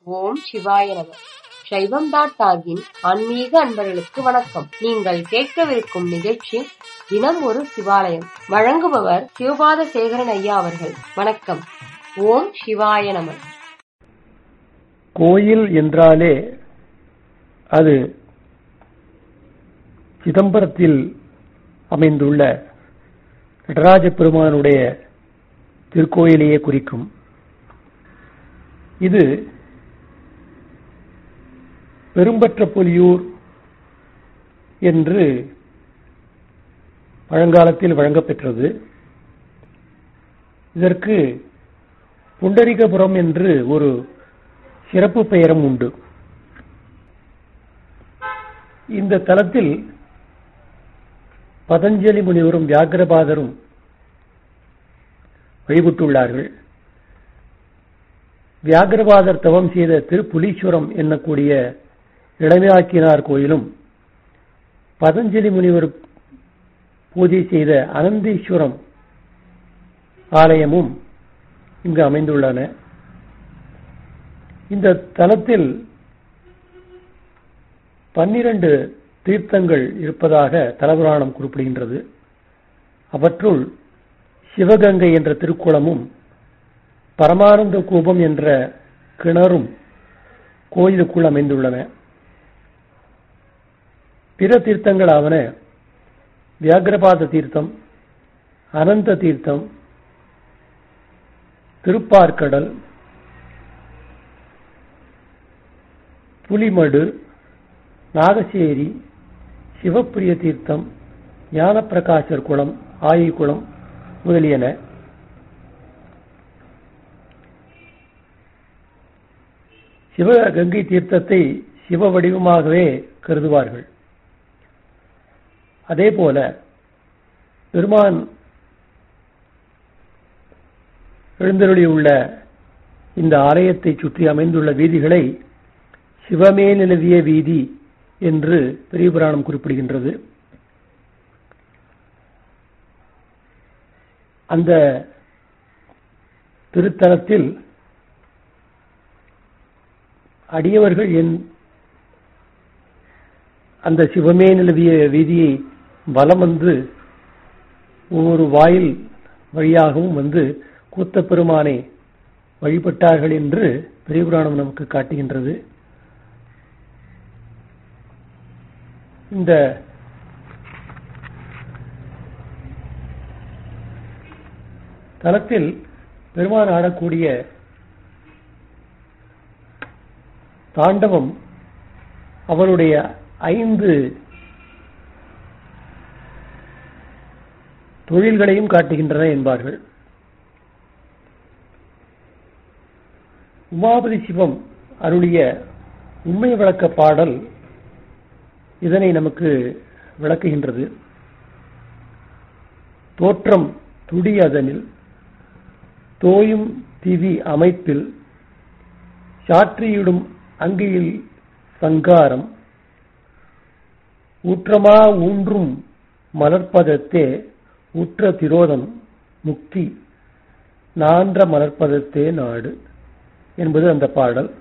ஓம் சிவாய நம சைவம் டாட் டாகின் ஆன்மீக அன்பர்களுக்கு வணக்கம் நீங்கள் கேட்கவிருக்கும் நிகழ்ச்சி தினம் ஒரு சிவாலயம் வழங்குபவர் சிவபாத சேகரன் ஐயா அவர்கள் வணக்கம் ஓம் சிவாய நம கோயில் என்றாலே அது சிதம்பரத்தில் அமைந்துள்ள நடராஜ பெருமானுடைய திருக்கோயிலையே குறிக்கும் இது பெரும்பற்ற புலியூர் என்று பழங்காலத்தில் வழங்கப்பெற்றது இதற்கு புண்டரிகபுரம் என்று ஒரு சிறப்பு பெயரும் உண்டு இந்த தலத்தில் பதஞ்சலி முனிவரும் வியாக்கிரபாதரும் வழிபட்டுள்ளார்கள் வியாக்கிரபாதர் தவம் செய்த திருப்புலீஸ்வரம் என்னக்கூடிய இளமையாக்கினார் கோயிலும் பதஞ்சலி முனிவர் பூஜை செய்த அனந்தீஸ்வரம் ஆலயமும் இங்கு அமைந்துள்ளன இந்த தலத்தில் பன்னிரண்டு தீர்த்தங்கள் இருப்பதாக தலபுராணம் குறிப்பிடுகின்றது அவற்றுள் சிவகங்கை என்ற திருக்குளமும் பரமானந்த கூபம் என்ற கிணறும் கோயிலுக்குள் அமைந்துள்ளன பிற தீர்த்தங்களாவன வியாகிரபாத தீர்த்தம் அனந்த தீர்த்தம் திருப்பார்கடல் புலிமடு நாகசேரி சிவப்பிரிய தீர்த்தம் ஞானப்பிரகாசர் குளம் ஆயிக்குளம் முதலியன சிவகங்கை தீர்த்தத்தை சிவ வடிவமாகவே கருதுவார்கள் அதே போல பெருமான் எழுந்தருளியுள்ள இந்த ஆலயத்தை சுற்றி அமைந்துள்ள வீதிகளை சிவமே நிலவிய வீதி என்று பெரிய புராணம் குறிப்பிடுகின்றது அந்த திருத்தலத்தில் அடியவர்கள் என் அந்த சிவமே நிலவிய வீதியை வலம் வந்து ஒவ்வொரு வாயில் வழியாகவும் வந்து கூத்த பெருமானை வழிபட்டார்கள் என்று பெரியபுராணம் நமக்கு காட்டுகின்றது இந்த தலத்தில் பெருமான் ஆடக்கூடிய தாண்டவம் அவனுடைய ஐந்து தொழில்களையும் காட்டுகின்றன என்பார்கள் உமாபதி சிவம் அருளிய உண்மை விளக்க பாடல் இதனை நமக்கு விளக்குகின்றது தோற்றம் துடி அதனில் தோயும் திவி அமைப்பில் சாற்றியிடும் அங்கியில் சங்காரம் ஊற்றமா ஊன்றும் மலர்ப்பதத்தே உற்ற திரோதம் முக்தி நான்ற மலர்ப்பதத்தே நாடு என்பது அந்த பாடல்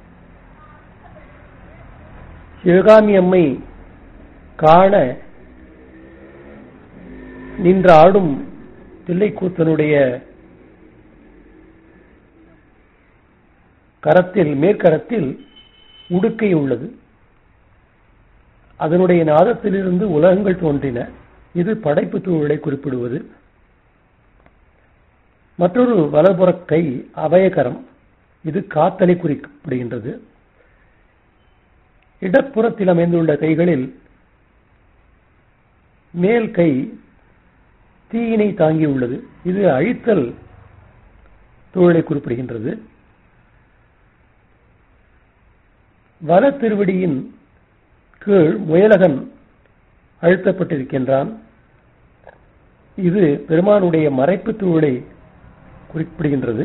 சிவகாமி அம்மை காண நின்ற ஆடும் தில்லைக்கூத்தனுடைய கரத்தில் மேற்கரத்தில் உடுக்கை உள்ளது அதனுடைய நாதத்திலிருந்து உலகங்கள் தோன்றின இது படைப்பு தூழலை குறிப்பிடுவது மற்றொரு வலதுபுற கை அபயகரம் இது காத்தலை குறிப்பிடுகின்றது இடப்புறத்தில் அமைந்துள்ள கைகளில் மேல் கை தீயினை தாங்கியுள்ளது இது அழித்தல் தூழலை குறிப்பிடுகின்றது வல திருவடியின் கீழ் முயலகன் அழுத்தப்பட்டிருக்கின்றான் இது பெருமானுடைய மறைப்பு தூளை குறிப்பிடுகின்றது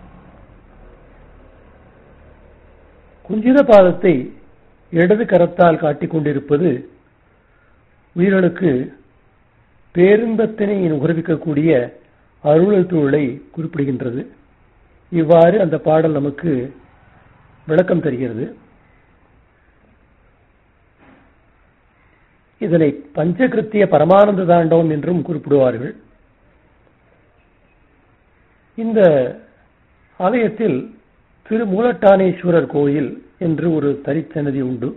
குஞ்சித பாதத்தை இடது கரத்தால் காட்டிக் கொண்டிருப்பது உயிர்களுக்கு பேரின்பத்தினை நுகர்விக்கக்கூடிய அருளல் தூளை குறிப்பிடுகின்றது இவ்வாறு அந்த பாடல் நமக்கு விளக்கம் தருகிறது இதனை பஞ்சகிருத்திய பரமானந்த தாண்டவம் என்றும் குறிப்பிடுவார்கள் இந்த ஆலயத்தில் திரு மூலட்டானேஸ்வரர் கோயில் என்று ஒரு தரிச்சன்னதி உண்டு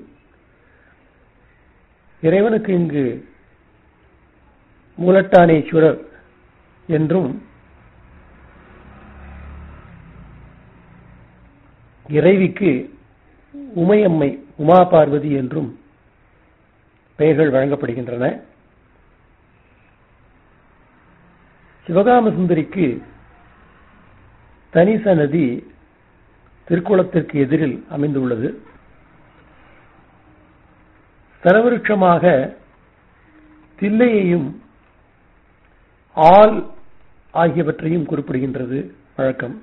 இறைவனுக்கு இங்கு மூலட்டானேஸ்வரர் என்றும் இறைவிக்கு உமையம்மை உமா பார்வதி என்றும் பெயர்கள் வழங்கப்படுகின்றன சிவகாம சுந்தரிக்கு தனி சன்னதி திருக்குளத்திற்கு எதிரில் அமைந்துள்ளது தரவிருட்சமாக தில்லையையும் ஆள் ஆகியவற்றையும் குறிப்பிடுகின்றது வழக்கம்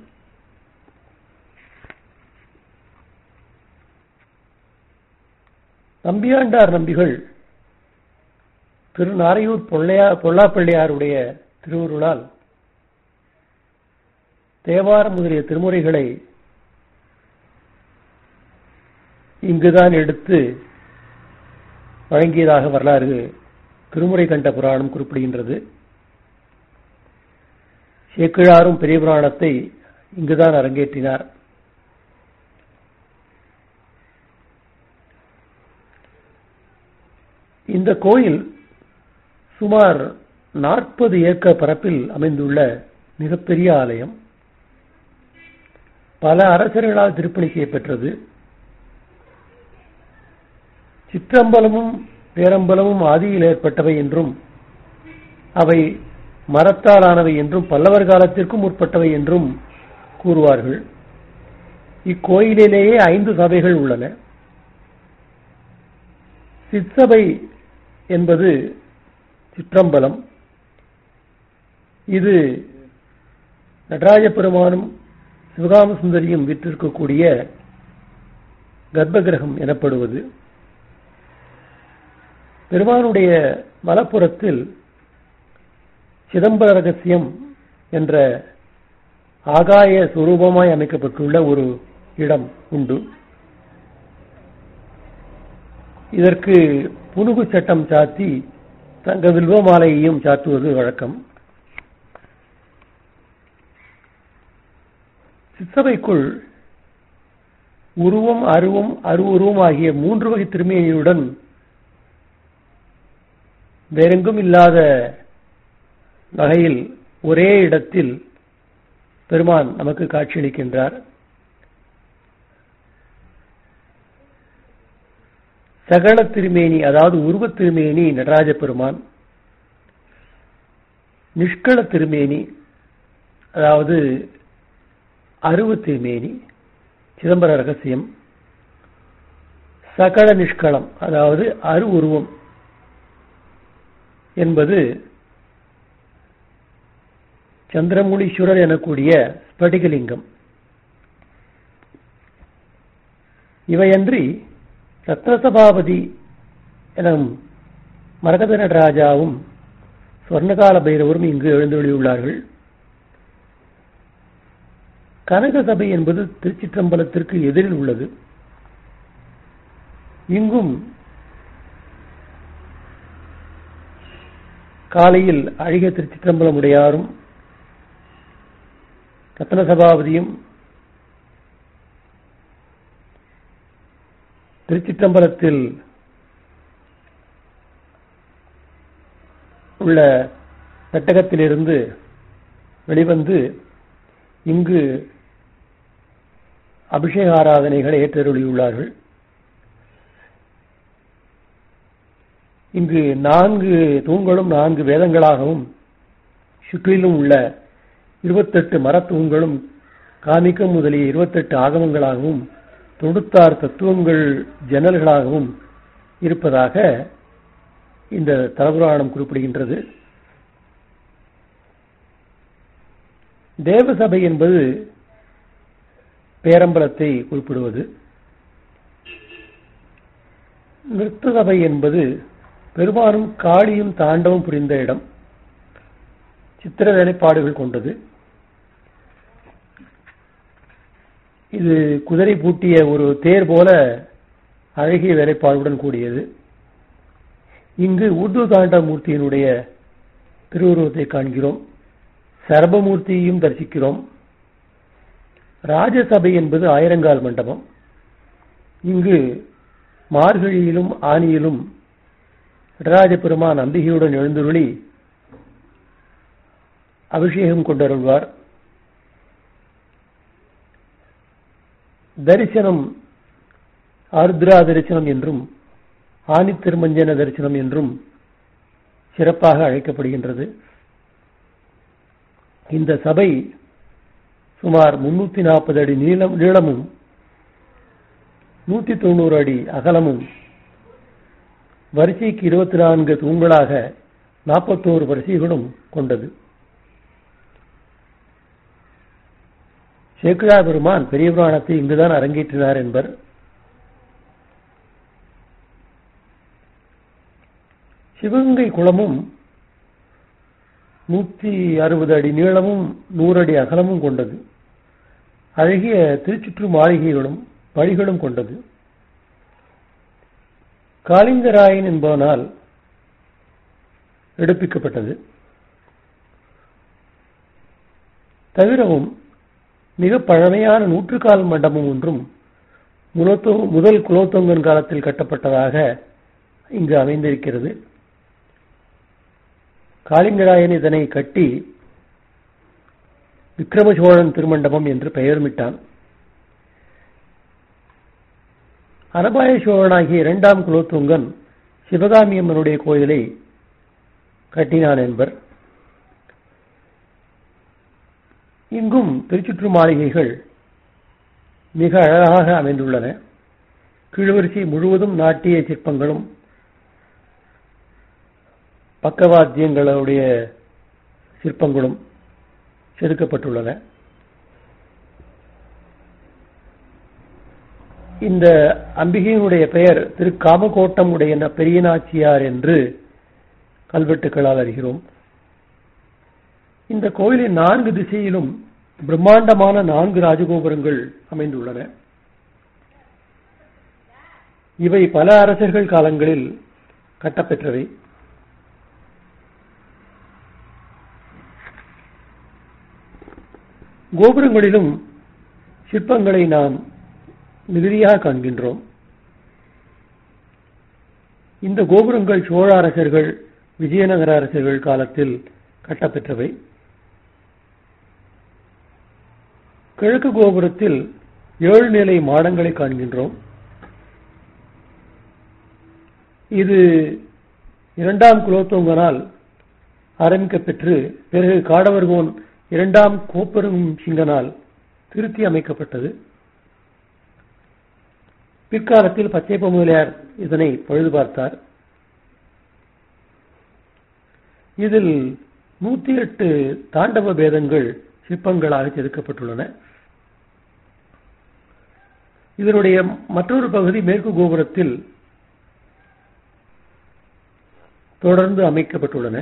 நம்பியாண்டார் நம்பிகள் திருநாரையூர் பொள்ளையா பொல்லாப்பிள்ளையாருடைய திருவுருளால் தேவாரம் முதலிய திருமுறைகளை இங்குதான் எடுத்து வழங்கியதாக வரலாறு திருமுறை கண்ட புராணம் குறிப்பிடுகின்றது சேக்கிழாரும் பெரிய புராணத்தை இங்குதான் அரங்கேற்றினார் இந்த கோயில் சுமார் நாற்பது ஏக்கர் பரப்பில் அமைந்துள்ள மிகப்பெரிய ஆலயம் பல அரசர்களால் திருப்பணி செய்யப்பெற்றது சிற்றம்பலமும் பேரம்பலமும் ஆதியில் ஏற்பட்டவை என்றும் அவை மரத்தாலானவை என்றும் பல்லவர் காலத்திற்கும் முற்பட்டவை என்றும் கூறுவார்கள் இக்கோயிலிலேயே ஐந்து சபைகள் உள்ளன சிற்சபை என்பது சிற்றம்பலம் இது நடராஜ பெருமானும் சிவகாம சுந்தரியும் விற்றிருக்கக்கூடிய கர்ப்பகிரகம் எனப்படுவது பெருமானுடைய மலப்புறத்தில் சிதம்பர ரகசியம் என்ற ஆகாய சுரூபமாய் அமைக்கப்பட்டுள்ள ஒரு இடம் உண்டு இதற்கு புனுகு சட்டம் சாத்தி தங்க வில்வ மாலையையும் சாத்துவது வழக்கம் சித்தவைக்குள் உருவம் அருவம் அருவுருவம் ஆகிய மூன்று வகை திருமேனியுடன் வேறெங்கும் இல்லாத வகையில் ஒரே இடத்தில் பெருமான் நமக்கு காட்சியளிக்கின்றார் சகல திருமேனி அதாவது உருவத் திருமேனி நடராஜ பெருமான் நிஷ்கள திருமேனி அதாவது அருவ திருமேனி சிதம்பர ரகசியம் சகல நிஷ்களம் அதாவது அரு உருவம் என்பது சந்திரமூலீஸ்வரர் எனக்கூடிய ஸ்படிகலிங்கம் இவையன்றி ரத்னசபாபதி எனும் மரகத நடராஜாவும் சொர்ணகால பைரவரும் இங்கு எழுந்தொழியுள்ளார்கள் கனக சபை என்பது திருச்சிற்றம்பலத்திற்கு எதிரில் உள்ளது இங்கும் காலையில் அழகிய திருச்சிற்றம்பலம் உடையாரும் ரத்ன சபாபதியும் திருச்சிற்றம்பலத்தில் உள்ள பெட்டகத்திலிருந்து வெளிவந்து இங்கு அபிஷேக ஆராதனைகளை ஏற்றருளியுள்ளார்கள் இங்கு நான்கு தூண்களும் நான்கு வேதங்களாகவும் சுற்றிலும் உள்ள இருபத்தெட்டு மரத்தூண்களும் காமிக்கம் முதலிய இருபத்தெட்டு ஆகமங்களாகவும் தொடுத்தார் தத்துவங்கள் ஜன்னல்களாகவும் இருப்பதாக இந்த தலபுராணம் குறிப்பிடுகின்றது தேவசபை என்பது பேரம்பலத்தை குறிப்பிடுவது நிறுத்த சபை என்பது பெரும்பாலும் காளியும் தாண்டவும் புரிந்த இடம் சித்திர வேலைப்பாடுகள் கொண்டது இது குதிரை பூட்டிய ஒரு தேர் போல அழகிய வேலைப்பாடுடன் கூடியது இங்கு உர்து தாண்ட மூர்த்தியினுடைய திருவுருவத்தை காண்கிறோம் சரபமூர்த்தியையும் தரிசிக்கிறோம் ராஜசபை என்பது ஆயிரங்கால் மண்டபம் இங்கு மார்கழியிலும் ஆனியிலும் நடராஜ பெருமான் அம்பிகையுடன் எழுந்துருளி அபிஷேகம் கொண்டருள்வார் தரிசனம் ஆருத்ரா தரிசனம் என்றும் ஆனி திருமஞ்சன தரிசனம் என்றும் சிறப்பாக அழைக்கப்படுகின்றது இந்த சபை சுமார் முன்னூத்தி நாற்பது அடி நீளம் நீளமும் நூத்தி தொண்ணூறு அடி அகலமும் வரிசைக்கு இருபத்தி நான்கு தூண்களாக நாற்பத்தோரு வரிசைகளும் கொண்டது சேக்கிழா பெருமான் பெரிய புராணத்தை இங்குதான் அரங்கேற்றினார் என்பர் சிவகங்கை குளமும் நூத்தி அறுபது அடி நீளமும் நூறு அடி அகலமும் கொண்டது அழகிய திருச்சுற்று மாளிகைகளும் வழிகளும் கொண்டது காளிங்கராயன் என்பவனால் எடுப்பிக்கப்பட்டது தவிரவும் மிக பழமையான நூற்றுக்கால் மண்டபம் ஒன்றும் முதல் குலோத்தொங்கன் காலத்தில் கட்டப்பட்டதாக இங்கு அமைந்திருக்கிறது காளிங்கராயன் இதனை கட்டி விக்ரம சோழன் திருமண்டபம் என்று பெயர்மிட்டான் அனபாய சோழனாகிய இரண்டாம் குலோத்துங்கன் சிவகாமி அம்மனுடைய கோயிலை கட்டினான் என்பர் இங்கும் திருச்சுற்று மாளிகைகள் மிக அழகாக அமைந்துள்ளன கீழ்வரிசை முழுவதும் நாட்டிய சிற்பங்களும் பக்கவாத்தியங்களுடைய சிற்பங்களும் செதுக்கப்பட்டுள்ளன இந்த அம்பிகையினுடைய பெயர் திரு காமகோட்டம் உடைய பெரிய நாச்சியார் என்று கல்வெட்டுக்களால் அறிகிறோம் இந்த கோயிலின் நான்கு திசையிலும் பிரம்மாண்டமான நான்கு ராஜகோபுரங்கள் அமைந்துள்ளன இவை பல அரசர்கள் காலங்களில் கட்டப்பெற்றவை கோபுரங்களிலும் சிற்பங்களை நாம் மிகுதியாக காண்கின்றோம் இந்த கோபுரங்கள் சோழ அரசர்கள் விஜயநகர அரசர்கள் காலத்தில் கட்டப்பெற்றவை கிழக்கு கோபுரத்தில் ஏழு நிலை மாடங்களை காண்கின்றோம் இது இரண்டாம் குலோத்துங்கனால் ஆரம்பிக்கப்பெற்று பிறகு காடவர்கோன் இரண்டாம் கோப்பெரும் சிங்கனால் திருத்தி அமைக்கப்பட்டது பிற்காலத்தில் பச்சைப்ப முதலியார் இதனை பழுது பார்த்தார் இதில் நூத்தி எட்டு தாண்டவ பேதங்கள் சிற்பங்களாக செதுக்கப்பட்டுள்ளன இதனுடைய மற்றொரு பகுதி மேற்கு கோபுரத்தில் தொடர்ந்து அமைக்கப்பட்டுள்ளன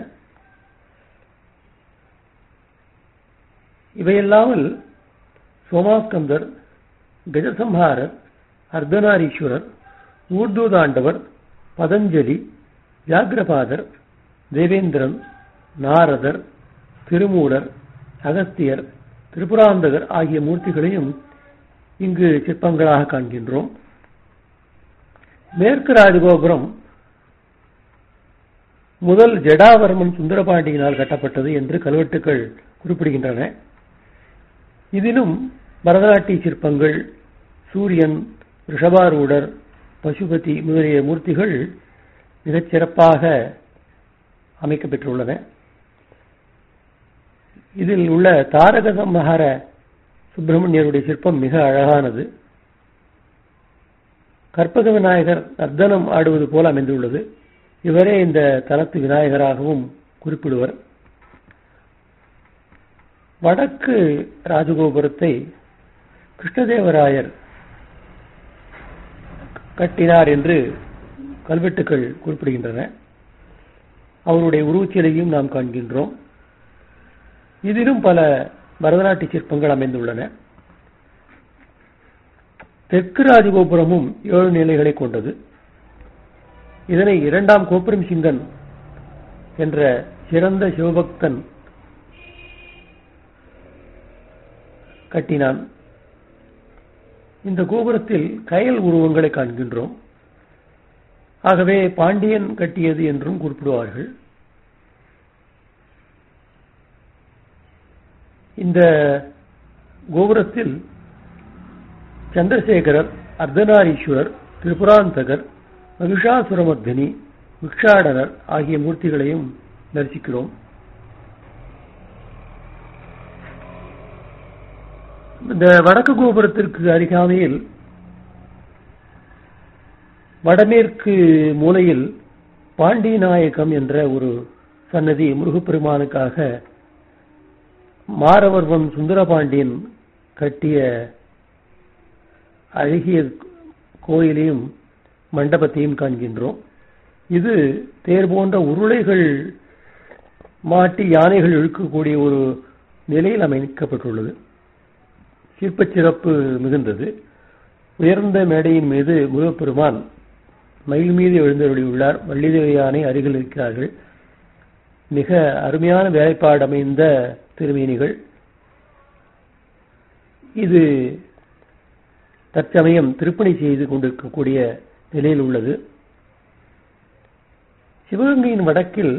இவையல்லாமல் சோமாஸ்கந்தர் கஜசம்ஹாரர் அர்த்தநாரீஸ்வரர் ஊர்தூதாண்டவர் பதஞ்சலி வியாகிரபாதர் தேவேந்திரன் நாரதர் திருமூலர் அகஸ்தியர் திரிபுராந்தகர் ஆகிய மூர்த்திகளையும் இங்கு சிற்பங்களாக காண்கின்றோம் மேற்கு ராஜகோபுரம் முதல் ஜடாவர்மன் சுந்தரபாண்டியினால் கட்டப்பட்டது என்று கல்வெட்டுக்கள் குறிப்பிடுகின்றன இதிலும் பரதநாட்டிய சிற்பங்கள் சூரியன் ரிஷபாரூடர் பசுபதி முதலிய மூர்த்திகள் மிகச் சிறப்பாக அமைக்கப்பெற்றுள்ளன இதில் உள்ள தாரக சம்ஹார சுப்பிரமணியருடைய சிற்பம் மிக அழகானது கற்பக விநாயகர் நர்த்தனம் ஆடுவது போல அமைந்துள்ளது இவரே இந்த தலத்து விநாயகராகவும் குறிப்பிடுவர் வடக்கு ராஜகோபுரத்தை கிருஷ்ணதேவராயர் கட்டினார் என்று கல்வெட்டுக்கள் குறிப்பிடுகின்றன அவருடைய உருவச்சிலையும் நாம் காண்கின்றோம் இதிலும் பல பரதநாட்டிய சிற்பங்கள் அமைந்துள்ளன தெற்கு ராஜகோபுரமும் ஏழு நிலைகளை கொண்டது இதனை இரண்டாம் கோபுரம் சிங்கன் என்ற சிறந்த சிவபக்தன் கட்டினான் இந்த கோபுரத்தில் கயல் உருவங்களை காண்கின்றோம் ஆகவே பாண்டியன் கட்டியது என்றும் குறிப்பிடுவார்கள் இந்த கோபுரத்தில் சந்திரசேகரர் அர்த்தநாரீஸ்வரர் திரிபுராந்தகர் மகிஷாசுரமர்தினி விக்ஷாடனர் ஆகிய மூர்த்திகளையும் தரிசிக்கிறோம் இந்த வடக்கு கோபுரத்திற்கு அருகாமையில் வடமேற்கு மூலையில் பாண்டிநாயகம் என்ற ஒரு சன்னதி முருகப்பெருமானுக்காக மாரவர்வன் சுந்தரபாண்டியன் கட்டிய அழகிய கோயிலையும் மண்டபத்தையும் காண்கின்றோம் இது தேர் போன்ற உருளைகள் மாட்டி யானைகள் இழுக்கக்கூடிய ஒரு நிலையில் அமைக்கப்பட்டுள்ளது சிற்பச் சிறப்பு மிகுந்தது உயர்ந்த மேடையின் மீது முருகப்பெருமான் மயில் மீது எழுந்தருளியுள்ளார் வள்ளிதேவி யானை அருகில் இருக்கிறார்கள் மிக அருமையான வேலைப்பாடு அமைந்த திருமேனிகள் இது தற்சமயம் திருப்பணி செய்து கொண்டிருக்கக்கூடிய நிலையில் உள்ளது சிவகங்கையின் வடக்கில்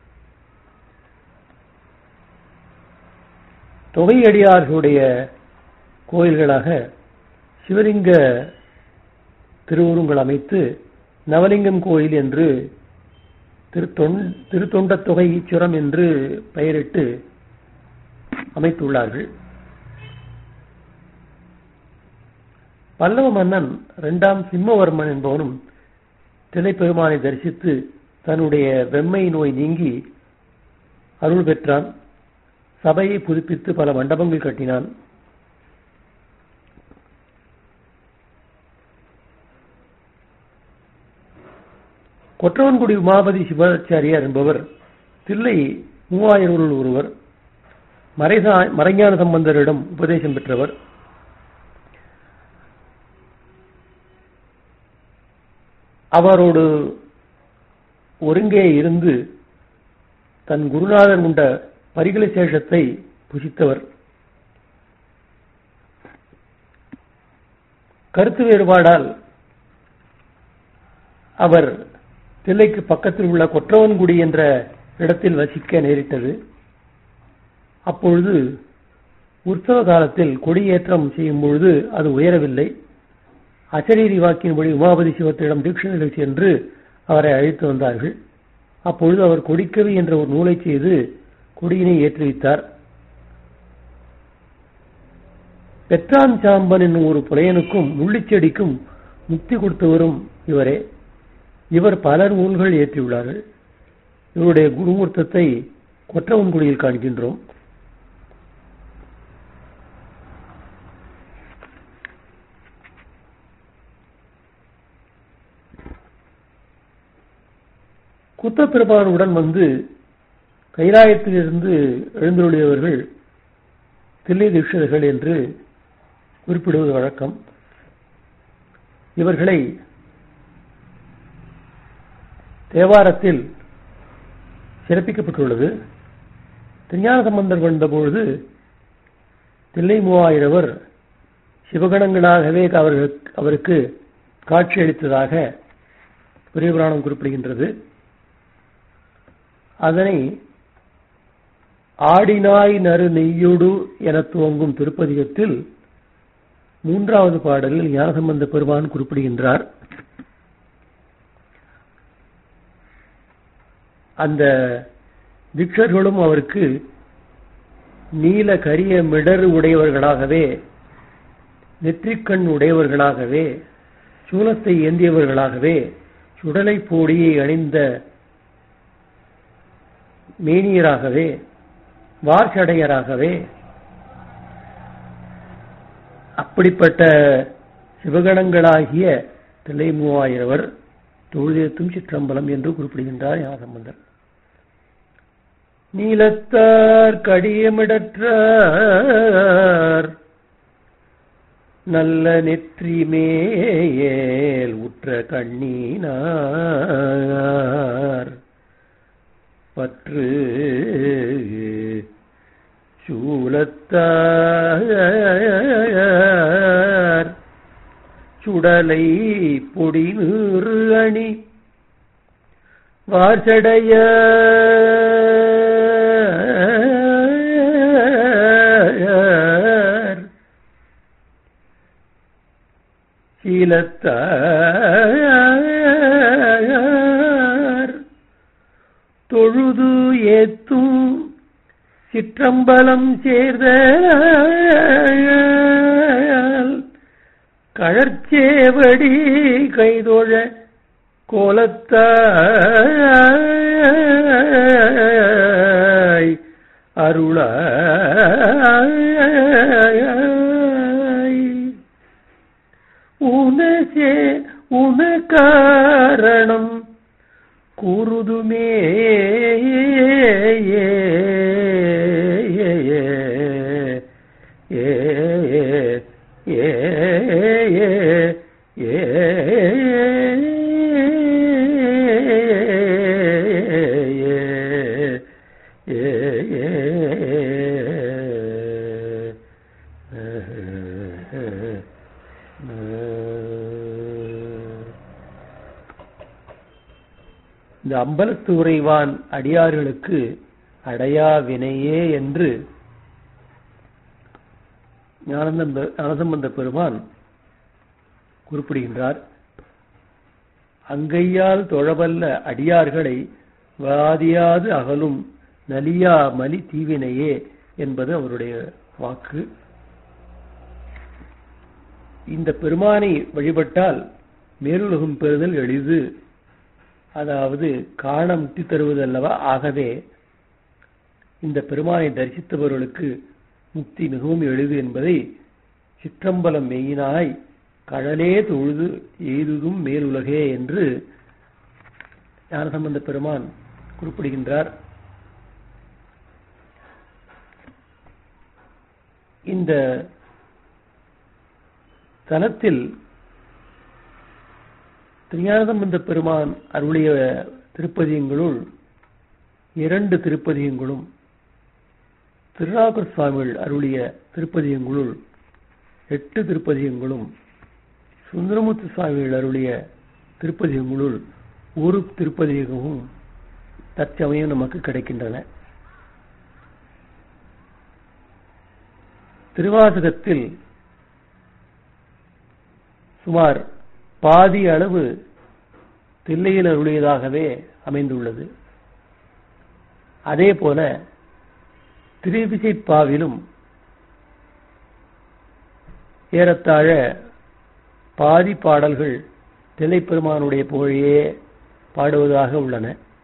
தொகையடியார்களுடைய கோயில்களாக சிவலிங்க திருவுருங்கள் அமைத்து நவலிங்கம் கோயில் என்று திருத்தொண்ட தொகை ஈச்சுரம் என்று பெயரிட்டு அமைத்துள்ளார்கள் பல்லவ மன்னன் இரண்டாம் சிம்மவர்மன் என்பவனும் திரைப்பெருமானை தரிசித்து தன்னுடைய வெம்மை நோய் நீங்கி அருள் பெற்றான் சபையை புதுப்பித்து பல மண்டபங்கள் கட்டினான் கொற்றவன்குடி உமாபதி சிவாச்சாரியார் என்பவர் தில்லை மூவாயிரவருள் ஒருவர் மறைசா மறைஞான சம்பந்தரிடம் உபதேசம் பெற்றவர் அவரோடு ஒருங்கே இருந்து தன் குருநாதன் உண்ட பரிகல சேஷத்தை புசித்தவர் கருத்து வேறுபாடால் அவர் தில்லைக்கு பக்கத்தில் உள்ள கொற்றவன்குடி என்ற இடத்தில் வசிக்க நேரிட்டது அப்பொழுது உற்சவ காலத்தில் கொடியேற்றம் செய்யும் பொழுது அது உயரவில்லை அச்சரீரி வாக்கின்படி உமாபதி சிவத்திடம் தீட்சணைகளை சென்று அவரை அழைத்து வந்தார்கள் அப்பொழுது அவர் கொடிக்கவி என்ற ஒரு நூலை செய்து கொடியினை ஏற்றி வைத்தார் பெற்றான் சாம்பன் என்னும் ஒரு புலையனுக்கும் முள்ளிச்செடிக்கும் முக்தி கொடுத்தவரும் இவரே இவர் பல நூல்கள் ஏற்றியுள்ளார்கள் இவருடைய குருமூர்த்தத்தை கொற்றவன்குடியில் காண்கின்றோம் குத்தப்பெருமானுடன் வந்து கைலாயத்திலிருந்து எழுந்துள்ளவர்கள் தில்லை தீட்சிதர்கள் என்று குறிப்பிடுவது வழக்கம் இவர்களை தேவாரத்தில் சிறப்பிக்கப்பட்டுள்ளது திருஞான சம்பந்தர் வந்தபொழுது தில்லை மூவாயிரவர் சிவகணங்களாகவே அவர்களுக்கு அவருக்கு காட்சியளித்ததாக பெரிய புராணம் குறிப்பிடுகின்றது அதனை ஆடினாய் நறு நெய்யோடு என துவங்கும் திருப்பதிகத்தில் மூன்றாவது பாடலில் ஞானசம்பந்த பெருமான் குறிப்பிடுகின்றார் அந்த திக்ஷர்களும் அவருக்கு நீல கரிய மிடர் உடையவர்களாகவே நெற்றிக்கண் உடையவர்களாகவே சூலத்தை ஏந்தியவர்களாகவே சுடலை போடியை அணிந்த மேனியராகவே வார்ச்சடையராகவே அப்படிப்பட்ட சிவகணங்களாகிய தில்லை மூவாயிரவர் தொழுதேத்தும் சிற்றம்பலம் என்று குறிப்பிடுகின்றார் ஞானசம்பந்தர் நீலத்தார் கடியமிடற்றார் நல்ல நெற்றிமேல் உற்ற கண்ணீனார் பற்று சூலத்தார் சுடலை பொடி நீறு அணி வார்சடைய சீலத்தார் தொழுது ஏத்தும் சிற்றம்பலம் சேர்ந்த கழற்சேவடி கைதொழ கோலத்தாய் அருளாய் உனசே உன காரணம் கூறுதுமே ஏ இந்த அம்பலத்து உறைவான் அடியார்களுக்கு அடையா வினையே என்று ஞானந்த ஞானசம்பந்த பெருமான் குறிப்பிடுகின்றார் அங்கையால் தொழவல்ல அடியார்களை வாதியாது அகலும் நலியா மலி தீவினையே என்பது அவருடைய வாக்கு இந்த பெருமானை வழிபட்டால் மேலுலகம் பெறுதல் எளிது அதாவது காண முக்தி தருவது அல்லவா ஆகவே இந்த பெருமானை தரிசித்தவர்களுக்கு முக்தி மிகவும் எளிது என்பதை சிற்றம்பலம் மெய்யினாய் கடலே தொழுது எய்துதும் மேலுலகே என்று ஞானசம்பந்த பெருமான் குறிப்பிடுகின்றார் இந்த தலத்தில் திருஞானசம்பந்த பெருமான் அருளிய திருப்பதியங்களுள் இரண்டு திருப்பதியங்களும் திருநாகர் சுவாமிகள் அருளிய திருப்பதியங்களுள் எட்டு திருப்பதியங்களும் சுந்தரமுத்து சுவாமிகள் அருளிய திருப்பதியங்களுள் ஒரு திருப்பதியமும் தற்சமயம் நமக்கு கிடைக்கின்றன திருவாசகத்தில் சுமார் பாதி அளவு தில்லையில் அருளியதாகவே அமைந்துள்ளது அதே போல திருவிசைப்பாவிலும் ஏறத்தாழ பாதி பாடல்கள் தில்லைப்பெருமானுடைய புகழையே பாடுவதாக உள்ளன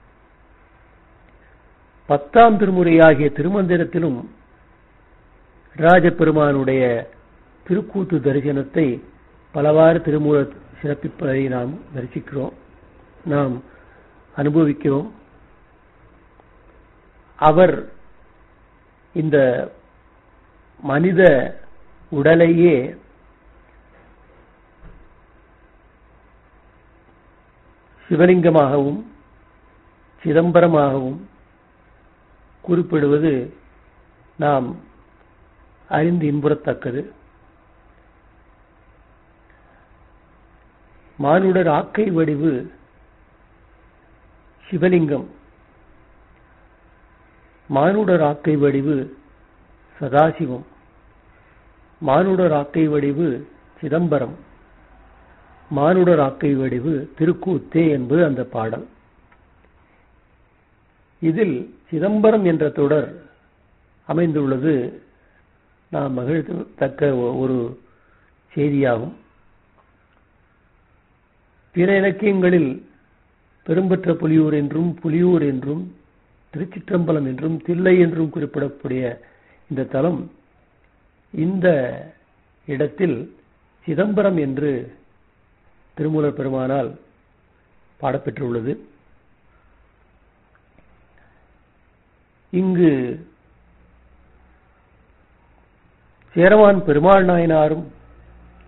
பத்தாம் திருமுறையாகிய திருமந்திரத்திலும் ராஜபெருமானுடைய திருக்கூத்து தரிசனத்தை பலவாறு திருமூல சிறப்பிப்பதை நாம் தரிசிக்கிறோம் நாம் அனுபவிக்கிறோம் அவர் இந்த மனித உடலையே சிவலிங்கமாகவும் சிதம்பரமாகவும் குறிப்பிடுவது நாம் அறிந்து இன்புறத்தக்கது மானுடர் ஆக்கை வடிவு சிவலிங்கம் மானுடர் ஆக்கை வடிவு சதாசிவம் மானுடர் ஆக்கை வடிவு சிதம்பரம் மானுடர் ஆக்கை வடிவு திருக்கூத்தே என்பது அந்த பாடல் இதில் சிதம்பரம் என்ற தொடர் அமைந்துள்ளது நாம் மகிழ்த்தக்க ஒரு செய்தியாகும் பிற இலக்கியங்களில் பெரும்பற்ற புலியூர் என்றும் புலியூர் என்றும் திருச்சிற்றம்பலம் என்றும் தில்லை என்றும் குறிப்பிடக்கூடிய இந்த தலம் இந்த இடத்தில் சிதம்பரம் என்று திருமூலர் பெருமானால் பாடப்பெற்றுள்ளது இங்கு சேரவான் பெருமாள் நாயனாரும்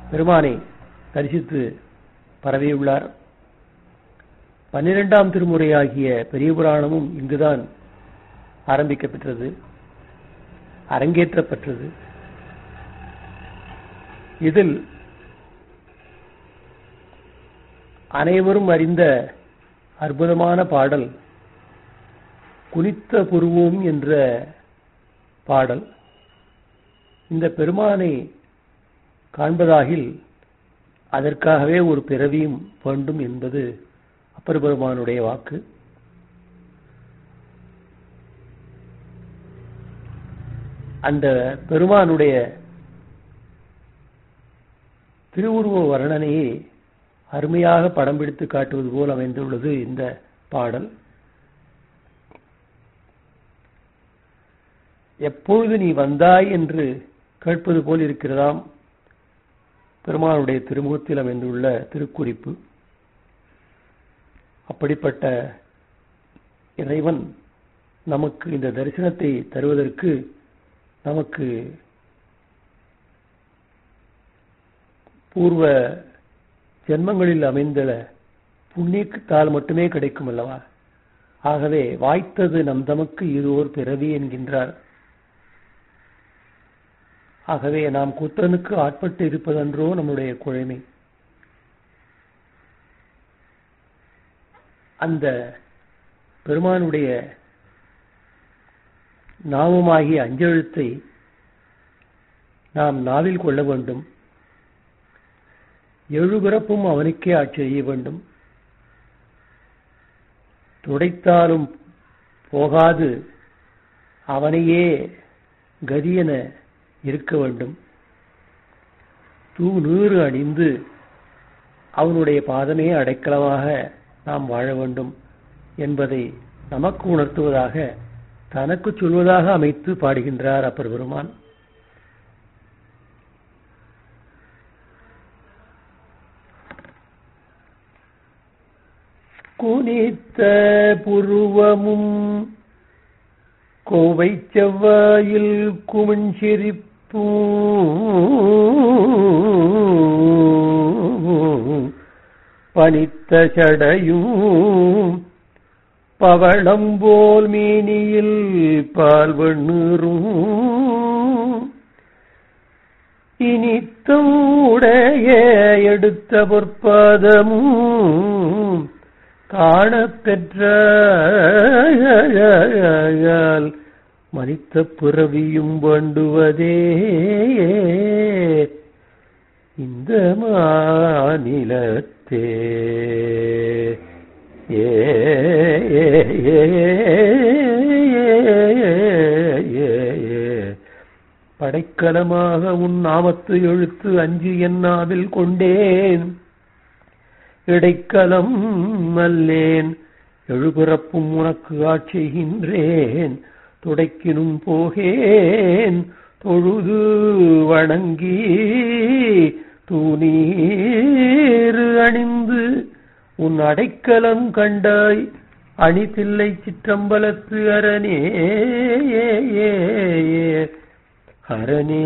பெருமானை தரிசித்து பரவியுள்ளார் பன்னிரெண்டாம் திருமுறையாகிய பெரிய புராணமும் இங்குதான் ஆரம்பிக்கப்பெற்றது அரங்கேற்றப்பெற்றது இதில் அனைவரும் அறிந்த அற்புதமான பாடல் குனித்த புருவோம் என்ற பாடல் இந்த பெருமானை காண்பதாகில் அதற்காகவே ஒரு பிறவியும் வேண்டும் என்பது அப்பர் பெருமானுடைய வாக்கு அந்த பெருமானுடைய திருவுருவ வர்ணனையை அருமையாக படம் பிடித்து காட்டுவது போல் அமைந்துள்ளது இந்த பாடல் எப்பொழுது நீ வந்தாய் என்று கேட்பது போல் இருக்கிறதாம் பெருமானுடைய திருமுகத்தில் அமைந்துள்ள திருக்குறிப்பு அப்படிப்பட்ட இறைவன் நமக்கு இந்த தரிசனத்தை தருவதற்கு நமக்கு பூர்வ ஜென்மங்களில் அமைந்த புண்ணியத்தால் மட்டுமே கிடைக்கும் அல்லவா ஆகவே வாய்த்தது நம் தமக்கு இது ஓர் பிறவி என்கின்றார் ஆகவே நாம் குத்தனுக்கு ஆட்பட்டு இருப்பதன்றோ நம்முடைய குழைமை அந்த பெருமானுடைய நாமமாகிய அஞ்செழுத்தை நாம் நாவில் கொள்ள வேண்டும் எழுபிறப்பும் அவனுக்கே ஆட்சி செய்ய வேண்டும் துடைத்தாலும் போகாது அவனையே கதியென இருக்க வேண்டும் தூ நீறு அணிந்து அவனுடைய பாதமே அடைக்கலமாக நாம் வாழ வேண்டும் என்பதை நமக்கு உணர்த்துவதாக தனக்கு சொல்வதாக அமைத்து பாடுகின்றார் அப்பர் பெருமான் குனித்த புருவமும் கோவை செவ்வாயில் குமிழ் சிரிப்பும் பனித்த சடையும் பவளம் போல் மீனியில் பால் வெண்ணீரும் இனித்தம் உடைய எடுத்த பொற்பாதமும் காணப்பெற்ற மனித்த பிறவியும் வேண்டுவதே இந்த மாநிலத்தே ஏ ஏ, ஏ, ஏ, ஏ. படைக்கலமாக உன் நாமத்து எழுத்து அஞ்சு என்னாவில் கொண்டேன் இடைக்கலம் அல்லேன் எழுபிறப்பும் உனக்கு ஆட்சிகின்றேன் துடைக்கினும் போகேன் தொழுது வணங்கி தூணீர் அணிந்து உன் அடைக்கலம் கண்டாய் அணிதில்லை சிற்றம்பலத்து அரணே அரணே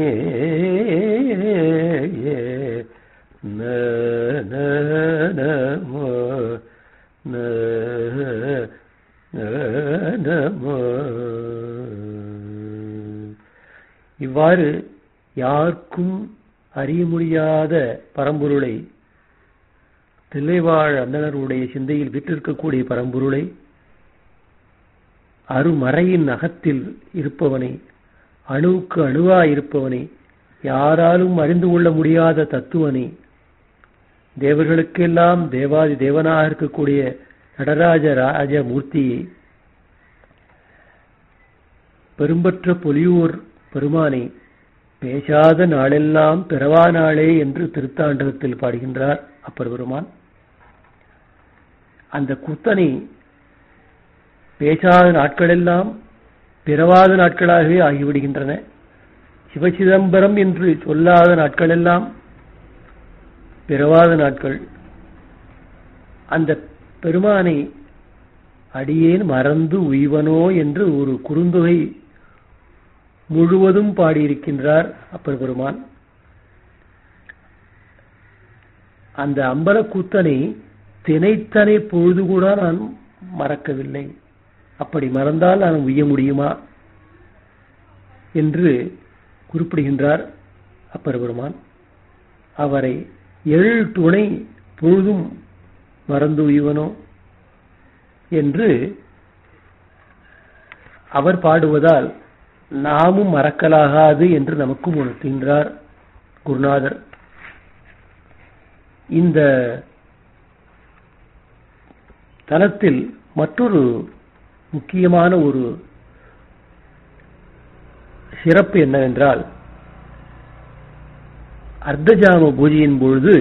ந ந நமோ ந ந நமோ இவ்வாறு யாருக்கும் அறிய முடியாத பரம்பொருளை தில்லைவாழ் அந்தனருடைய சிந்தையில் விற்றிருக்கக்கூடிய பரம்பொருளை அருமறையின் அகத்தில் இருப்பவனை அணுவுக்கு அணுவாய் இருப்பவனை யாராலும் அறிந்து கொள்ள முடியாத தத்துவனை தேவர்களுக்கெல்லாம் தேவாதி தேவனாக இருக்கக்கூடிய நடராஜ ராஜ மூர்த்தியை பெரும்பற்ற பொலியூர் பெருமானை பேசாத நாளெல்லாம் பிறவா நாளே என்று திருத்தாண்டகத்தில் பாடுகின்றார் அப்பர் பெருமான் அந்த குத்தனை பேசாத நாட்களெல்லாம் பிறவாத நாட்களாகவே ஆகிவிடுகின்றன சிவசிதம்பரம் என்று சொல்லாத நாட்களெல்லாம் பிறவாத நாட்கள் அந்த பெருமானை அடியேன் மறந்து உய்வனோ என்று ஒரு குறுந்தொகை முழுவதும் பாடியிருக்கின்றார் அப்பர் பெருமான் அந்த அம்பலக்கூத்தனை தினைத்தனை பொழுது கூட நான் மறக்கவில்லை அப்படி மறந்தால் நான் உய்ய முடியுமா என்று குறிப்பிடுகின்றார் அப்பர் பெருமான் அவரை எழு துணை பொழுதும் மறந்து உய்வனோ என்று அவர் பாடுவதால் நாமும் மறக்கலாகாது என்று நமக்கும் உணர்த்துகின்றார் குருநாதர் இந்த தலத்தில் மற்றொரு முக்கியமான ஒரு சிறப்பு என்னவென்றால் அர்த்தஜாம பூஜையின் பொழுது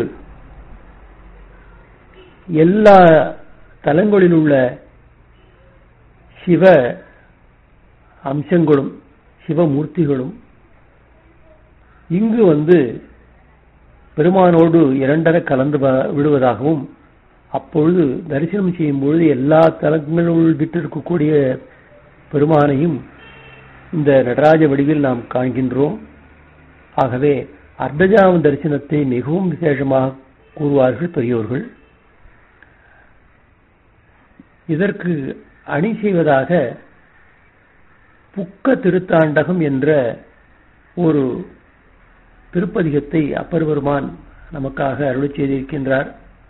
எல்லா தலங்களில் உள்ள சிவ அம்சங்களும் சிவமூர்த்திகளும் இங்கு வந்து பெருமானோடு இரண்டர கலந்து விடுவதாகவும் அப்பொழுது தரிசனம் செய்யும் பொழுது எல்லா தலங்களுள் விட்டு இருக்கக்கூடிய பெருமானையும் இந்த நடராஜ வடிவில் நாம் காண்கின்றோம் ஆகவே அர்த்தஜாம தரிசனத்தை மிகவும் விசேஷமாக கூறுவார்கள் பெரியோர்கள் இதற்கு அணி செய்வதாக புக்க திருத்தாண்டகம் என்ற ஒரு திருப்பதிகத்தை அப்பர் பெருமான் நமக்காக அருளி செய்திருக்கின்றார்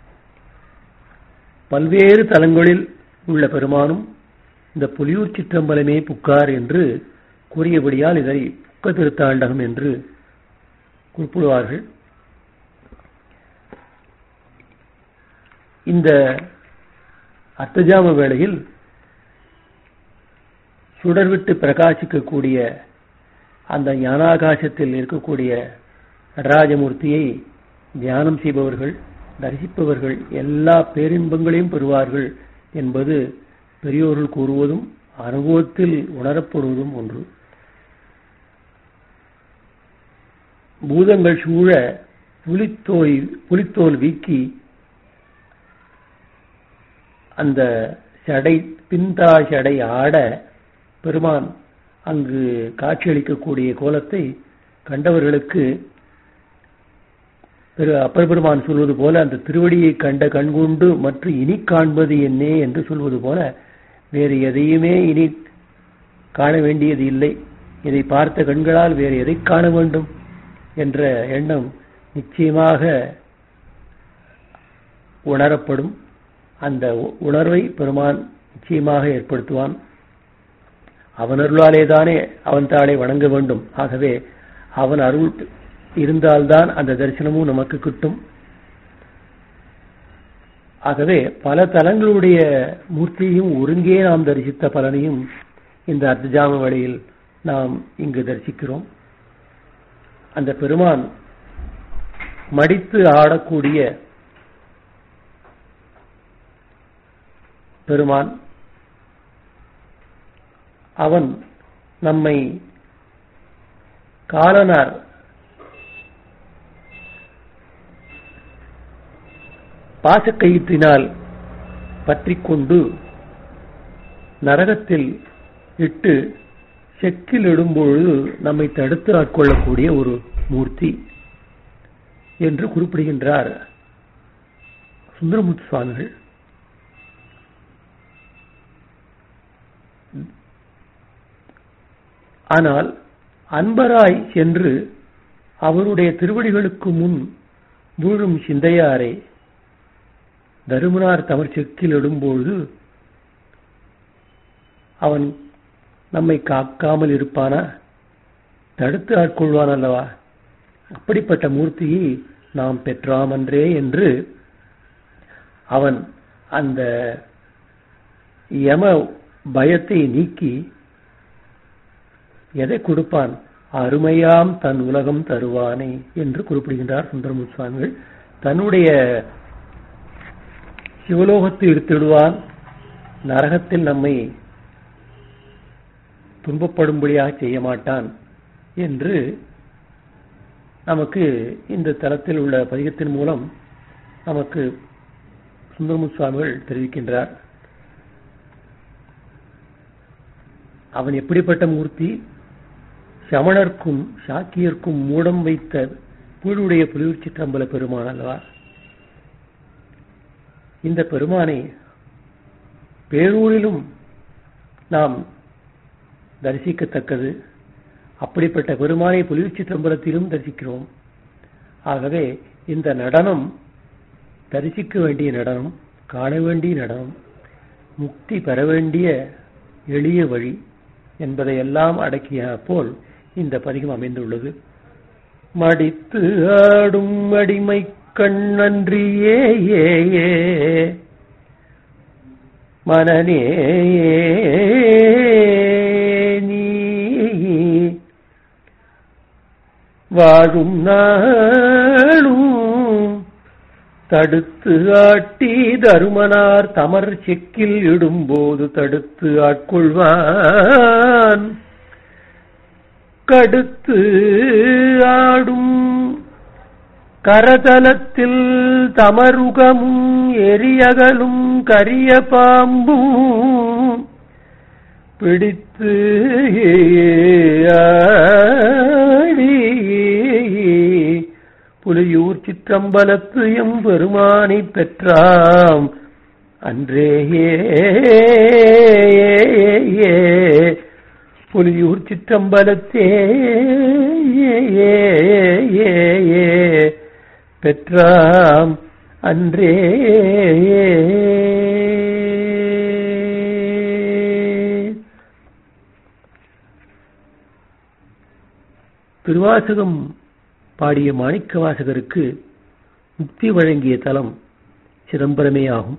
பல்வேறு தலங்களில் உள்ள பெருமானும் இந்த புலியூர் சிற்றம்பலமே புக்கார் என்று கூறியபடியால் இதை புக்க திருத்தாண்டகம் என்று குறிப்பிடுவார்கள் இந்த அர்த்தஜாம வேளையில் சுடர்விட்டு பிரகாசிக்கக்கூடிய அந்த ஞானாகாசத்தில் இருக்கக்கூடிய நடராஜமூர்த்தியை தியானம் செய்பவர்கள் தரிசிப்பவர்கள் எல்லா பேரின்பங்களையும் பெறுவார்கள் என்பது பெரியோர்கள் கூறுவதும் அனுபவத்தில் உணரப்படுவதும் ஒன்று பூதங்கள் சூழ புலித்தோய் புலித்தோல் வீக்கி அந்த சடை பின்தா சடை ஆட பெருமான் அங்கு காட்சியளிக்கக்கூடிய கோலத்தை கண்டவர்களுக்கு திரு அப்பர் பெருமான் சொல்வது போல அந்த திருவடியை கண்ட கண்கொண்டு மற்ற இனி காண்பது என்னே என்று சொல்வது போல வேறு எதையுமே இனி காண வேண்டியது இல்லை இதை பார்த்த கண்களால் வேறு எதை காண வேண்டும் என்ற எண்ணம் நிச்சயமாக உணரப்படும் அந்த உணர்வை பெருமான் நிச்சயமாக ஏற்படுத்துவான் அவன் அருளாலே தானே அவன் தாளை வணங்க வேண்டும் ஆகவே அவன் அருள் இருந்தால்தான் அந்த தரிசனமும் நமக்கு கிட்டும் ஆகவே பல தலங்களுடைய மூர்த்தியையும் ஒருங்கே நாம் தரிசித்த பலனையும் இந்த அர்த்தஜாம வழியில் நாம் இங்கு தரிசிக்கிறோம் அந்த பெருமான் மடித்து ஆடக்கூடிய பெருமான் அவன் நம்மை காலனார் பாசக்கயிற்றினால் பற்றிக் கொண்டு நரகத்தில் இட்டு செக்கில் இடும்பொழுது நம்மை தடுத்து ஆட்கொள்ளக்கூடிய ஒரு மூர்த்தி என்று குறிப்பிடுகின்றார் சுந்தரமுத்து சுவாமிகள் ஆனால் அன்பராய் சென்று அவருடைய திருவடிகளுக்கு முன் வீழும் சிந்தையாரே தருமனார் தமிழ் செக்கில் இடும்பொழுது அவன் நம்மை காக்காமல் இருப்பானா தடுத்து ஆட்கொள்வான் அல்லவா அப்படிப்பட்ட மூர்த்தியை நாம் பெற்றாமன்றே என்று அவன் அந்த யம பயத்தை நீக்கி எதை கொடுப்பான் அருமையாம் தன் உலகம் தருவானே என்று குறிப்பிடுகின்றார் சுந்தரமுத்து சுவாமிகள் தன்னுடைய சிவலோகத்தை எடுத்திடுவான் நரகத்தில் நம்மை துன்பப்படும்படியாக செய்ய மாட்டான் என்று நமக்கு இந்த தளத்தில் உள்ள பதிகத்தின் மூலம் நமக்கு சுந்தரமுத்து சுவாமிகள் தெரிவிக்கின்றார் அவன் எப்படிப்பட்ட மூர்த்தி சமணர்க்கும் சாக்கியர்க்கும் மூடம் வைத்த புழுடைய புலியூர் சிற்றம்பல பெருமான் அல்லவா இந்த பெருமானை பேரூரிலும் நாம் தரிசிக்கத்தக்கது அப்படிப்பட்ட பெருமானை புலிச்சிற்றம்பலத்திலும் தரிசிக்கிறோம் ஆகவே இந்த நடனம் தரிசிக்க வேண்டிய நடனம் காண வேண்டிய நடனம் முக்தி பெற வேண்டிய எளிய வழி என்பதை எல்லாம் அடக்கிய போல் இந்த பதிகம் அமைந்துள்ளது மடித்து ஆடும் அடிமை கண்ணன்றியே ஏ ஏ மனநே நீ வாழும் நாளும் தடுத்து ஆட்டி தருமனார் தமர் செக்கில் இடும்போது தடுத்து ஆட்கொள்வான் கடுத்து ஆடும் கரதலத்தில் தமருகமும் எரியகலும் கரிய பாம்பும் பிடித்து ஆடி புலியூர் சிற்றம்பலத்து எம் பெருமானை பெற்றாம் அன்றேயே புலியூர் சிற்றம்பலத்தே பெற்றாம் அன்றே திருவாசகம் பாடிய மாணிக்க வாசகருக்கு முக்தி வழங்கிய தலம் சிதம்பரமே ஆகும்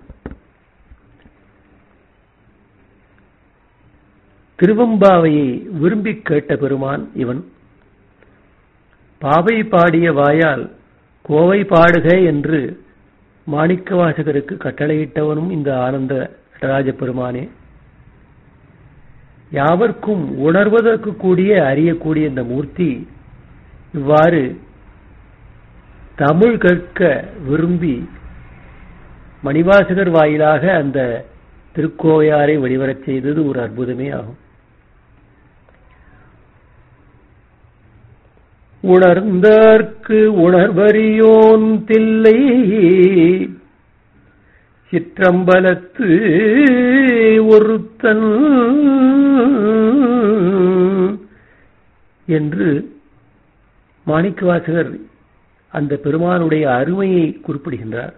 திருவம்பாவையை விரும்பிக் கேட்ட பெருமான் இவன் பாவை பாடிய வாயால் கோவை பாடுக என்று மாணிக்க வாசகருக்கு கட்டளையிட்டவனும் இந்த ஆனந்த நடராஜ பெருமானே யாவர்க்கும் உணர்வதற்கு கூடிய அறியக்கூடிய இந்த மூர்த்தி இவ்வாறு தமிழ் கற்க விரும்பி மணிவாசகர் வாயிலாக அந்த திருக்கோவையாரை வெளிவரச் செய்தது ஒரு அற்புதமே ஆகும் உணர்ந்தார்க்கு உணர்வறியோன் தில்லை சிற்றம்பலத்து ஒருத்தன் என்று மாணிக்கவாசகர் அந்த பெருமானுடைய அருமையை குறிப்பிடுகின்றார்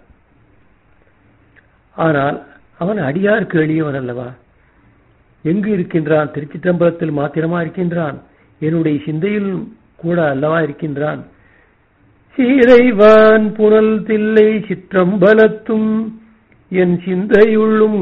ஆனால் அவன் அடியாருக்கு எளியவன் அல்லவா எங்கு இருக்கின்றான் திருச்சிற்றம்பலத்தில் மாத்திரமா இருக்கின்றான் என்னுடைய சிந்தையில் கூட அல்லவா இருக்கின்றான் சீரைவான் புனல் தில்லை சிற்றம்பலத்தும் என் சிந்தையுள்ளும்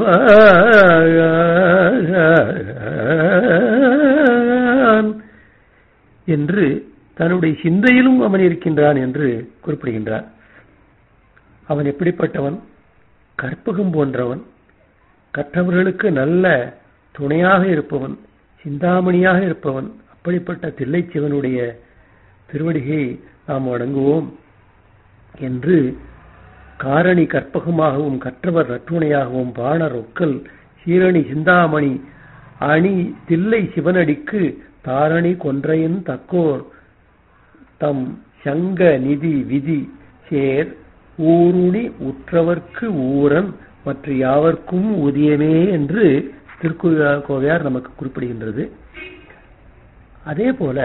உறைவான் என்று தன்னுடைய சிந்தையிலும் அவன் இருக்கின்றான் என்று குறிப்பிடுகின்றார் அவன் எப்படிப்பட்டவன் கற்பகம் போன்றவன் கற்றவர்களுக்கு நல்ல துணையாக இருப்பவன் சிந்தாமணியாக இருப்பவன் அப்படிப்பட்ட தில்லை சிவனுடைய திருவடிகை நாம் வணங்குவோம் என்று காரணி கற்பகமாகவும் கற்றவர் நற்றுணையாகவும் பாணர் ஒக்கல் சீரணி சிந்தாமணி அணி தில்லை சிவனடிக்கு தாரணி கொன்றையின் தக்கோர் தம் சங்க நிதி விதி சேர் ஊருணி உற்றவர்க்கு ஊரன் மற்ற யாவர்க்கும் ஊதியமே என்று திருக்கோவையார் நமக்கு குறிப்பிடுகின்றது அதே போல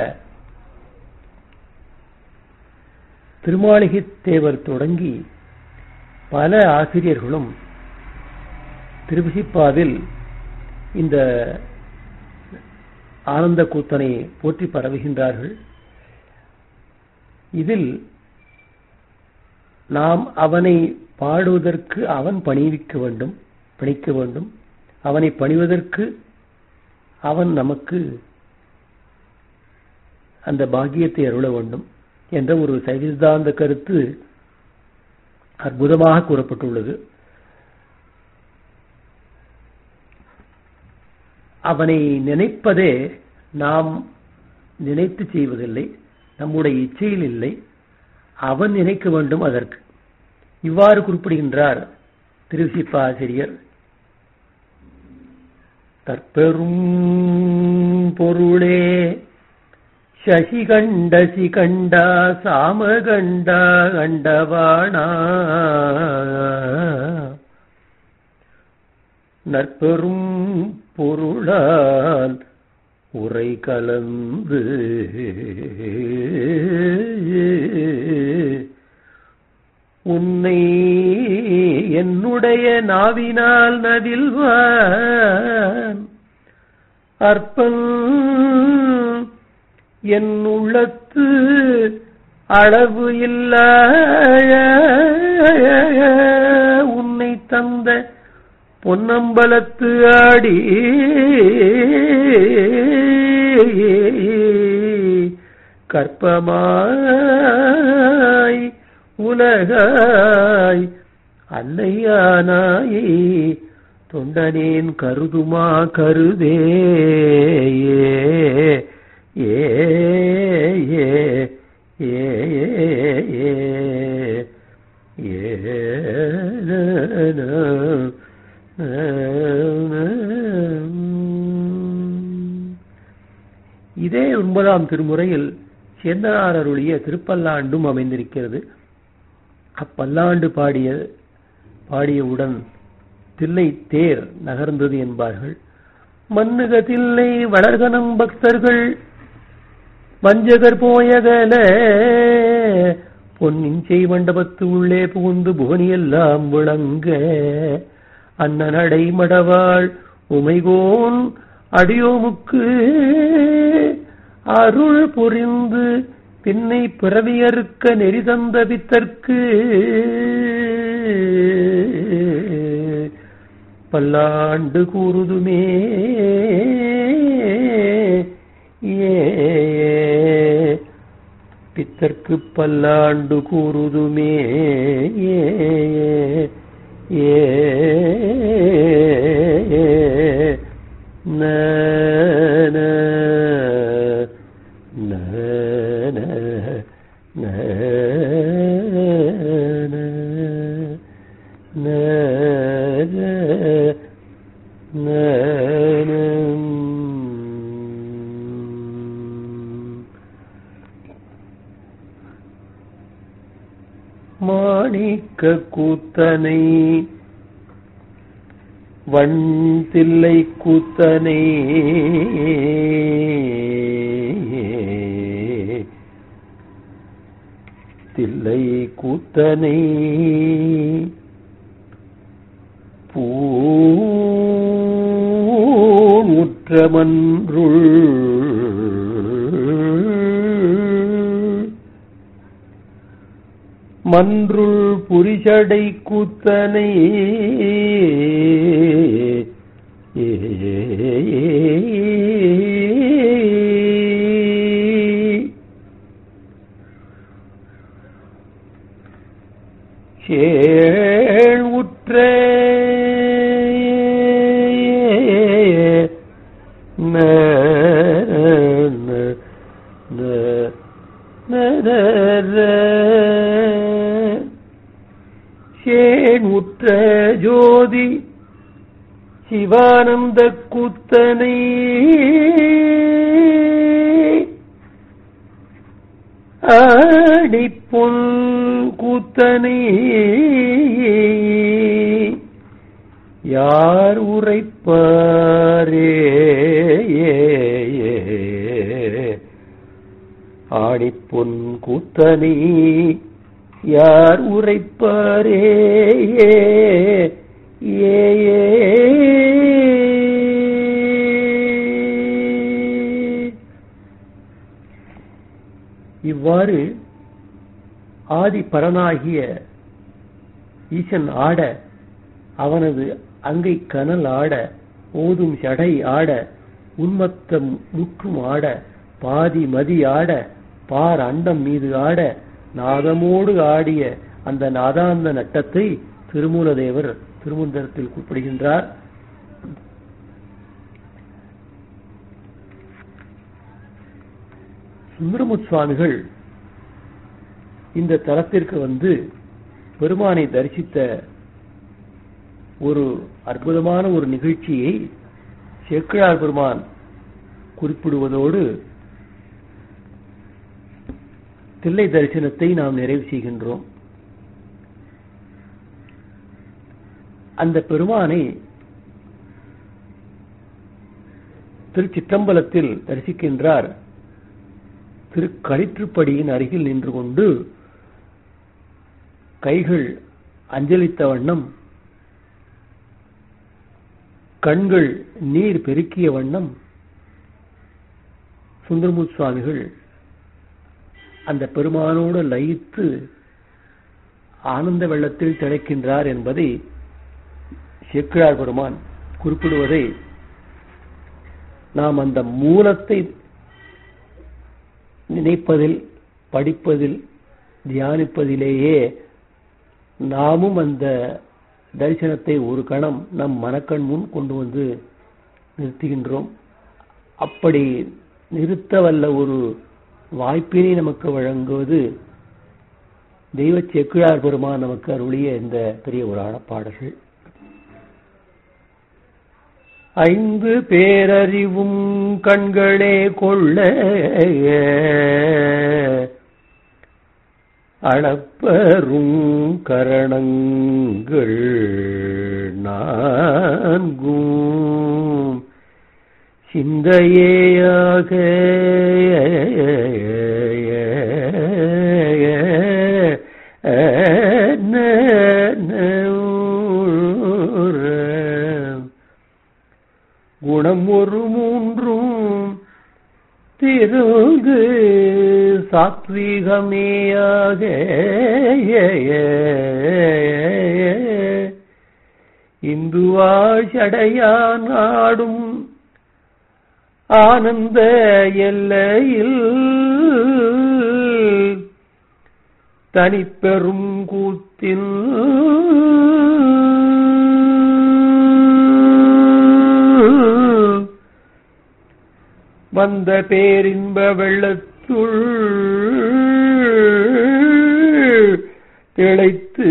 திருமாளிகை தேவர் தொடங்கி பல ஆசிரியர்களும் திருவிசிப்பாவில் இந்த ஆனந்த கூத்தனை போற்றி பரவுகின்றார்கள் இதில் நாம் அவனை பாடுவதற்கு அவன் பணிவிக்க வேண்டும் பணிக்க வேண்டும் அவனை பணிவதற்கு அவன் நமக்கு அந்த பாக்கியத்தை அருள வேண்டும் என்ற ஒரு சைவிதாந்த கருத்து அற்புதமாக கூறப்பட்டுள்ளது அவனை நினைப்பதே நாம் நினைத்து செய்வதில்லை நம்முடைய இச்சையில் இல்லை அவன் நினைக்க வேண்டும் அதற்கு இவ்வாறு குறிப்பிடுகின்றார் திருவிசிப்ப ஆசிரியர் தற்பெரும் பொருளே ಶಶಿಗಂಡ ಶಿಖಂಡ ಸಾಮಗಂಡ ಗಂಡವಾಣ நற்பெரும் பொருளால் உரை கலந்து உன்னை என்னுடைய நாவினால் நவில்வான் அற்பன் என் உள்ளத்து அளவு இல்ல உன்னை தந்த பொன்னம்பலத்து ஆடி கற்பமாய் உலகாய் அல்லையானாய் தொண்டனேன் கருதுமா கருதே ஏ ஏ ஏ இதே ஒன்பதாம் திருமுறையில் சேந்தனார் அருளிய திருப்பல்லாண்டும் அமைந்திருக்கிறது அப்பல்லாண்டு பாடிய பாடியவுடன் தில்லை தேர் நகர்ந்தது என்பார்கள் மன்னுக தில்லை வளர்கனம் பக்தர்கள் வஞ்சகர் போயகல பொன்னின் செய்வண்டபத்து உள்ளே புகுந்து புவனியெல்லாம் விளங்க அண்ணனடை மடவாள் உமைகோன் அடியோமுக்கு அருள் புரிந்து பின்னை பிறவியறுக்க நெறி தந்த பித்தற்கு பல்லாண்டு கூறுதுமே ஏ பித்தர்க்கு பல்லாண்டு கூறுதுமே ஏ ஏ ந ந ந ந ந ந ந மாணிக்க கூத்தனை வண்தில்லை கூத்தனை தில்லை கூத்தனை பூமுற்றமன்றுள் மன்றுள் புரிஷடை கூத்தனை சேள் உற்ற ந ந ந சேன் உற்ற ஜோதி சிவானந்த கூத்தனை ஆடிப்பொன் கூத்தனை யார் உரைப்பாரே ஆடிப்பொன் கூத்தனை யார் உரைப்பாரே ஏ இவ்வாறு ஆதி பரனாகிய ஈசன் ஆட அவனது அங்கை கனல் ஆட ஓதும் சடை ஆட உன்மத்தம் முற்றும் ஆட பாதி மதி ஆட பார் அண்டம் மீது ஆட நாதமோடு ஆடிய அந்த நாதாந்த நட்டத்தை திருமூலதேவர் திருமந்திரத்தில் குறிப்பிடுகின்றார் சுந்தரமுத் சுவாமிகள் இந்த தலத்திற்கு வந்து பெருமானை தரிசித்த ஒரு அற்புதமான ஒரு நிகழ்ச்சியை சேக்கிழார் பெருமான் குறிப்பிடுவதோடு தில்லை தரிசனத்தை நாம் நிறைவு செய்கின்றோம் அந்த பெருமானை திருச்சிற்றம்பலத்தில் தரிசிக்கின்றார் திருக்களிற்றுப்படியின் அருகில் நின்று கொண்டு கைகள் அஞ்சலித்த வண்ணம் கண்கள் நீர் பெருக்கிய வண்ணம் சுந்தரமூர்த்தி சுவாமிகள் அந்த பெருமானோடு லயித்து ஆனந்த வெள்ளத்தில் திளைக்கின்றார் என்பதை சேக்கிழார் பெருமான் குறிப்பிடுவதை நாம் அந்த மூலத்தை நினைப்பதில் படிப்பதில் தியானிப்பதிலேயே நாமும் அந்த தரிசனத்தை ஒரு கணம் நம் மனக்கண் முன் கொண்டு வந்து நிறுத்துகின்றோம் அப்படி நிறுத்த வல்ல ஒரு வாய்ப்பினை நமக்கு வழங்குவது தெய்வ செக்கிழார் பெருமான் நமக்கு அருளிய இந்த பெரிய புராண பாடல்கள் ஐந்து பேரறிவும் கண்களே கொள்ள அளப்பரும் கரணங்கள் நான்கும் சிந்தையேயாக குணம் ஒரு மூன்றும் திருந்து சாத்வீகமேயாக இந்துவாஷடையான் ஆடும் ஆனந்த எல்லையில் தனிப்பெரும் கூத்தில் வந்த பேரின்ப வெள்ளத்துள் திளைத்து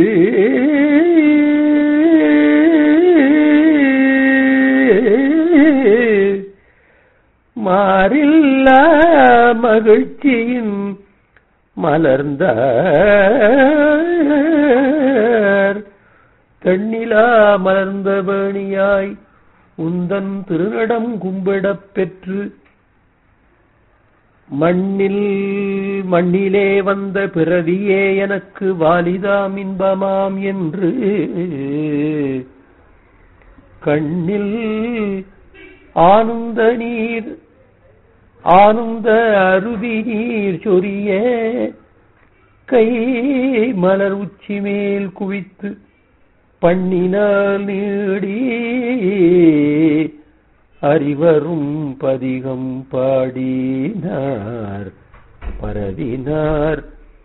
மாறில்ல மகிழ்ச்சியின் மலர்ந்த தண்ணிலா மலர்ந்தபணியாய் உந்தன் திருநடம் கும்பிடப் பெற்று மண்ணில் மண்ணிலே வந்த பிறவியே எனக்கு வாலிதாம் இன்பமாம் என்று கண்ணில் ஆனந்த நீர் ஆனந்த அருவி நீர் சொரிய கை மலர் உச்சி மேல் குவித்து பண்ணினால் நீடி அறிவரும் பதிகம் பாடினார் பரவினார்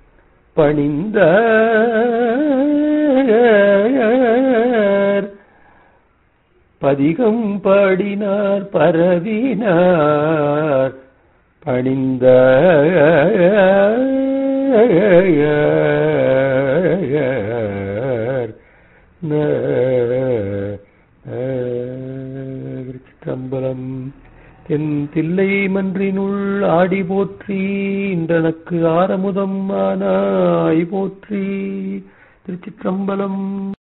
பணிந்தார் பதிகம் பாடினார் பரவினார் பணிந்தார் திருச்சிற்றம்பலம் தென் தில்லை மன்றினுள் ஆடி போற்றி இன்றனக்கு ஆரமுதம் ஆனாய் போற்றி திருச்சிற்றம்பலம்